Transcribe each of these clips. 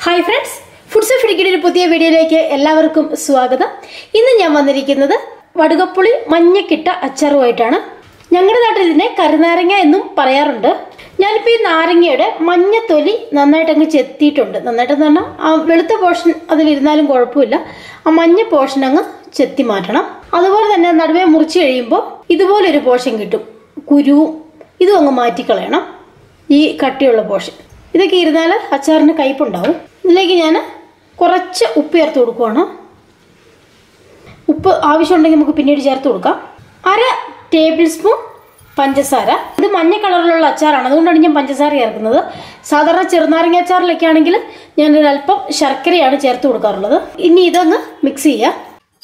hi friends foods ഫിഡിക്കിയുടെ ഒരു പുതിയ വീഡിയോയിലേക്ക് എല്ലാവർക്കും സ്വാഗതം ഇന്ന് ഞാൻ വന്നിരിക്കുന്നത് വടുകപ്പുളി മഞ്ഞക്കിട്ട അച്ചാറുമായിട്ടാണ് ഞങ്ങളുടെ നാട്ടിൽ ഇതിനെ കരുനാരങ്ങ എന്നും പറയാറുണ്ട് ഞാനിപ്പോൾ ഈ നാരങ്ങയുടെ മഞ്ഞ തൊലി നന്നായിട്ട് അങ്ങ് ചെത്തിയിട്ടുണ്ട് നന്നായിട്ടെന്ന് പറഞ്ഞാൽ ആ വെളുത്ത പോർഷൻ അതിലിരുന്നാലും കുഴപ്പമില്ല ആ മഞ്ഞ പോർഷൻ അങ്ങ് ചെത്തി മാറ്റണം അതുപോലെ തന്നെ നടുവേ മുറിച്ച് കഴിയുമ്പോൾ ഇതുപോലൊരു പോർഷൻ കിട്ടും കുരുവും ഇതും അങ്ങ് മാറ്റിക്കളയണം ഈ കട്ടിയുള്ള പോർഷൻ ഇതൊക്കെ ഇരുന്നാൽ അച്ചാറിന് കയ്പുണ്ടാവും ഇതിലേക്ക് ഞാൻ കുറച്ച് ഉപ്പ് ചേർത്ത് കൊടുക്കുവാണ് ഉപ്പ് ആവശ്യമുണ്ടെങ്കിൽ നമുക്ക് പിന്നീട് ചേർത്ത് കൊടുക്കാം അര ടേബിൾ സ്പൂൺ പഞ്ചസാര ഇത് മഞ്ഞ കളറിലുള്ള അച്ചാറാണ് അതുകൊണ്ടാണ് ഞാൻ പഞ്ചസാര ചേർക്കുന്നത് സാധാരണ ചെറുനാരങ്ങ അച്ചാറിലൊക്കെ ആണെങ്കിൽ ഞാനൊരു അല്പം ശർക്കരയാണ് ചേർത്ത് കൊടുക്കാറുള്ളത് ഇനി ഇതൊന്ന് മിക്സ് ചെയ്യാം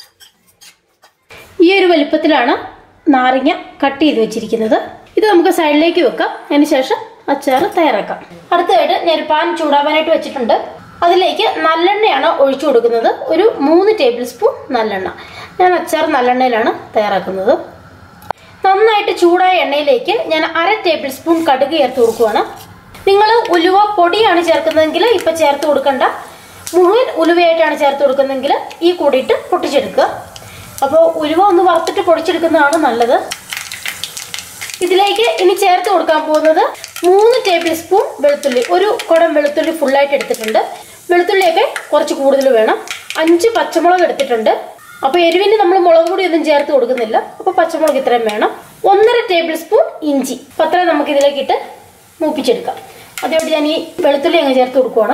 ഈ ഒരു വലിപ്പത്തിലാണ് നാരങ്ങ കട്ട് ചെയ്ത് വെച്ചിരിക്കുന്നത് ഇത് നമുക്ക് സൈഡിലേക്ക് വെക്കാം അതിന് ശേഷം അച്ചാർ തയ്യാറാക്കാം അടുത്തതായിട്ട് ഞാൻ പാൻ ചൂടാവാനായിട്ട് വെച്ചിട്ടുണ്ട് അതിലേക്ക് നല്ലെണ്ണയാണ് ഒഴിച്ചു കൊടുക്കുന്നത് ഒരു മൂന്ന് ടേബിൾ സ്പൂൺ നല്ലെണ്ണ ഞാൻ അച്ചാർ നല്ലെണ്ണയിലാണ് തയ്യാറാക്കുന്നത് നന്നായിട്ട് ചൂടായ എണ്ണയിലേക്ക് ഞാൻ അര ടേബിൾ സ്പൂൺ കടുക് ചേർത്ത് കൊടുക്കുവാണ് നിങ്ങൾ ഉലുവ പൊടിയാണ് ചേർക്കുന്നതെങ്കിൽ ഇപ്പം ചേർത്ത് കൊടുക്കണ്ട മുഴുവൻ ഉലുവയായിട്ടാണ് ചേർത്ത് കൊടുക്കുന്നതെങ്കിൽ ഈ കൂടിയിട്ട് പൊട്ടിച്ചെടുക്കുക അപ്പോൾ ഉലുവ ഒന്ന് വറുത്തിട്ട് പൊടിച്ചെടുക്കുന്നതാണ് നല്ലത് ഇതിലേക്ക് ഇനി ചേർത്ത് കൊടുക്കാൻ പോകുന്നത് മൂന്ന് ടേബിൾ സ്പൂൺ വെളുത്തുള്ളി ഒരു കുടം വെളുത്തുള്ളി ഫുള്ളായിട്ട് എടുത്തിട്ടുണ്ട് വെളുത്തുള്ളിയൊക്കെ കുറച്ച് കൂടുതൽ വേണം അഞ്ച് പച്ചമുളക് എടുത്തിട്ടുണ്ട് അപ്പോൾ എരിവിന് നമ്മൾ മുളക് പൊടി ഒന്നും ചേർത്ത് കൊടുക്കുന്നില്ല അപ്പോൾ പച്ചമുളക് ഇത്രയും വേണം ഒന്നര ടേബിൾ സ്പൂൺ ഇഞ്ചി അപ്പോൾ അത്രയും നമുക്ക് ഇതിലേക്ക് ഇട്ട് മൂപ്പിച്ചെടുക്കാം അതോടെ ഞാൻ ഈ വെളുത്തുള്ളി അങ്ങ് ചേർത്ത് കൊടുക്കുവാണ്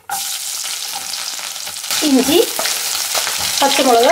ഇഞ്ചി പച്ചമുളക്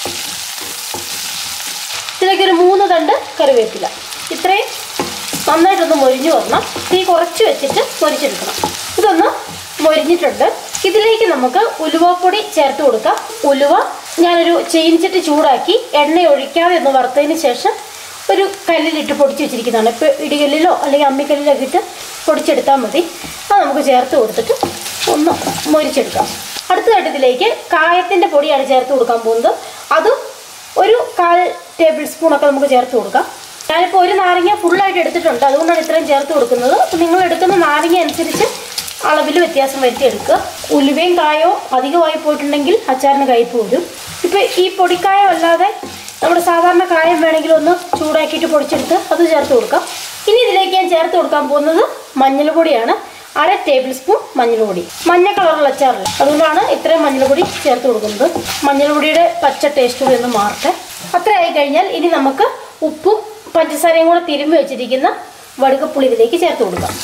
ഇതിലേക്ക് ഒരു മൂന്ന് തണ്ട് കറിവേപ്പില ഇത്രയും നന്നായിട്ടൊന്ന് മൊരിഞ്ഞു വരണം തീ കുറച്ച് വെച്ചിട്ട് മൊരിച്ചെടുക്കണം ഇതൊന്ന് മൊരിഞ്ഞിട്ടുണ്ട് ഇതിലേക്ക് നമുക്ക് ഉലുവപ്പൊടി ചേർത്ത് കൊടുക്കാം ഉലുവ ഞാനൊരു ചീനിച്ചിട്ട് ചൂടാക്കി എണ്ണ ഒഴിക്കാതെ ഒന്ന് വറുത്തതിന് ശേഷം ഒരു കല്ലിലിട്ട് പൊടിച്ച് വെച്ചിരിക്കുന്നതാണ് ഇപ്പോൾ ഇടികല്ലിലോ അല്ലെങ്കിൽ അമ്മിക്കല്ലിലോ ഒക്കെ ഇട്ട് പൊടിച്ചെടുത്താൽ മതി അത് നമുക്ക് ചേർത്ത് കൊടുത്തിട്ട് ഒന്ന് മൊരിച്ചെടുക്കാം അടുത്തതായിട്ട് ഇതിലേക്ക് കായത്തിൻ്റെ പൊടിയാണ് ചേർത്ത് കൊടുക്കാൻ പോകുന്നത് അതും ഒരു കാൽ ടേബിൾ സ്പൂണൊക്കെ നമുക്ക് ചേർത്ത് കൊടുക്കാം ഞാനിപ്പോൾ ഒരു നാരങ്ങ ഫുള്ളായിട്ട് എടുത്തിട്ടുണ്ട് അതുകൊണ്ടാണ് ഇത്രയും ചേർത്ത് കൊടുക്കുന്നത് അപ്പോൾ നിങ്ങൾ എടുക്കുന്ന നാരങ്ങ അനുസരിച്ച് അളവിൽ വ്യത്യാസം വരുത്തിയെടുക്കുക ഉലുവയും കായോ അധികമായി പോയിട്ടുണ്ടെങ്കിൽ അച്ചാറിന് കയ്പ് വരും ഇപ്പോൾ ഈ പൊടിക്കായം അല്ലാതെ നമ്മുടെ സാധാരണ കായം വേണമെങ്കിൽ ഒന്ന് ചൂടാക്കിയിട്ട് പൊടിച്ചെടുത്ത് അത് ചേർത്ത് കൊടുക്കാം ഇനി ഇതിലേക്ക് ഞാൻ ചേർത്ത് കൊടുക്കാൻ പോകുന്നത് മഞ്ഞൾ പൊടിയാണ് അര ടേബിൾ സ്പൂൺ മഞ്ഞൾപ്പൊടി മഞ്ഞ കളറുള്ള അച്ചാറില്ല അതുകൊണ്ടാണ് ഇത്രയും മഞ്ഞൾപ്പൊടി ചേർത്ത് കൊടുക്കുന്നത് മഞ്ഞൾപ്പൊടിയുടെ പച്ച ടേസ്റ്റ് കൂടി ഒന്ന് മാറട്ടെ അത്രയായി കഴിഞ്ഞാൽ ഇനി നമുക്ക് ഉപ്പും പഞ്ചസാരയും കൂടെ തിരുമ്പി വെച്ചിരിക്കുന്ന വടുകപ്പുളി ഇതിലേക്ക് ചേർത്ത് കൊടുക്കാം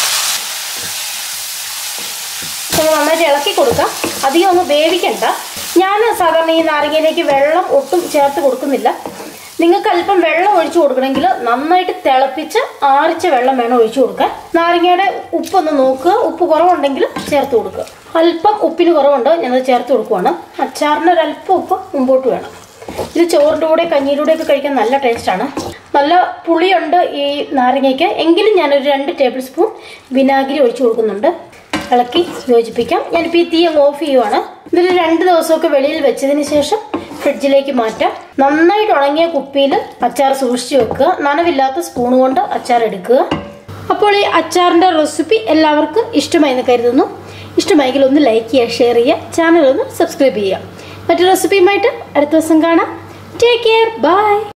നമ്മൾ നന്നായിട്ട് ഇളക്കി കൊടുക്കാം അധികം ഒന്ന് വേവിക്കണ്ട ഞാൻ സാധാരണ ഈ നാരങ്ങയിലേക്ക് വെള്ളം ഒട്ടും ചേർത്ത് കൊടുക്കുന്നില്ല നിങ്ങൾക്ക് അല്പം വെള്ളം ഒഴിച്ചു കൊടുക്കണമെങ്കിൽ നന്നായിട്ട് തിളപ്പിച്ച് ആറിച്ച വെള്ളം വേണം ഒഴിച്ചു കൊടുക്കാൻ നാരങ്ങയുടെ ഉപ്പൊന്ന് നോക്കുക ഉപ്പ് കുറവുണ്ടെങ്കിൽ ചേർത്ത് കൊടുക്കുക അല്പം ഉപ്പിന് കുറവുണ്ട് ഞാനത് ചേർത്ത് കൊടുക്കുവാണ് അച്ചാറിന് ഒരു അല്പം ഉപ്പ് മുമ്പോട്ട് വേണം ഇത് ചോറിൻ്റെ കൂടെ കഞ്ഞിയുടെ കൂടെ ഒക്കെ കഴിക്കാൻ നല്ല ടേസ്റ്റാണ് നല്ല പുളിയുണ്ട് ഈ നാരങ്ങയ്ക്ക് എങ്കിലും ഞാനൊരു രണ്ട് ടേബിൾ സ്പൂൺ വിനാഗിരി ഒഴിച്ചു കൊടുക്കുന്നുണ്ട് ഇളക്കി യോജിപ്പിക്കാം ഞാനിപ്പോൾ ഈ തീ അങ്ങ് ഓഫ് ചെയ്യുവാണ് ഇതൊരു രണ്ട് ദിവസമൊക്കെ വെളിയിൽ വെച്ചതിന് ശേഷം ഫ്രിഡ്ജിലേക്ക് മാറ്റാം നന്നായിട്ട് ഉണങ്ങിയ കുപ്പിയിൽ അച്ചാർ സൂക്ഷിച്ചു വെക്കുക നനവില്ലാത്ത സ്പൂൺ കൊണ്ട് അച്ചാർ എടുക്കുക അപ്പോൾ ഈ അച്ചാറിൻ്റെ റെസിപ്പി എല്ലാവർക്കും ഇഷ്ടമായി എന്ന് കരുതുന്നു ഇഷ്ടമായെങ്കിൽ ഒന്ന് ലൈക്ക് ചെയ്യുക ഷെയർ ചെയ്യുക ചാനൽ ഒന്ന് സബ്സ്ക്രൈബ് ചെയ്യുക മറ്റു റെസിപ്പിയുമായിട്ട് അടുത്ത ദിവസം കാണാം ടേക്ക് കെയർ ബൈ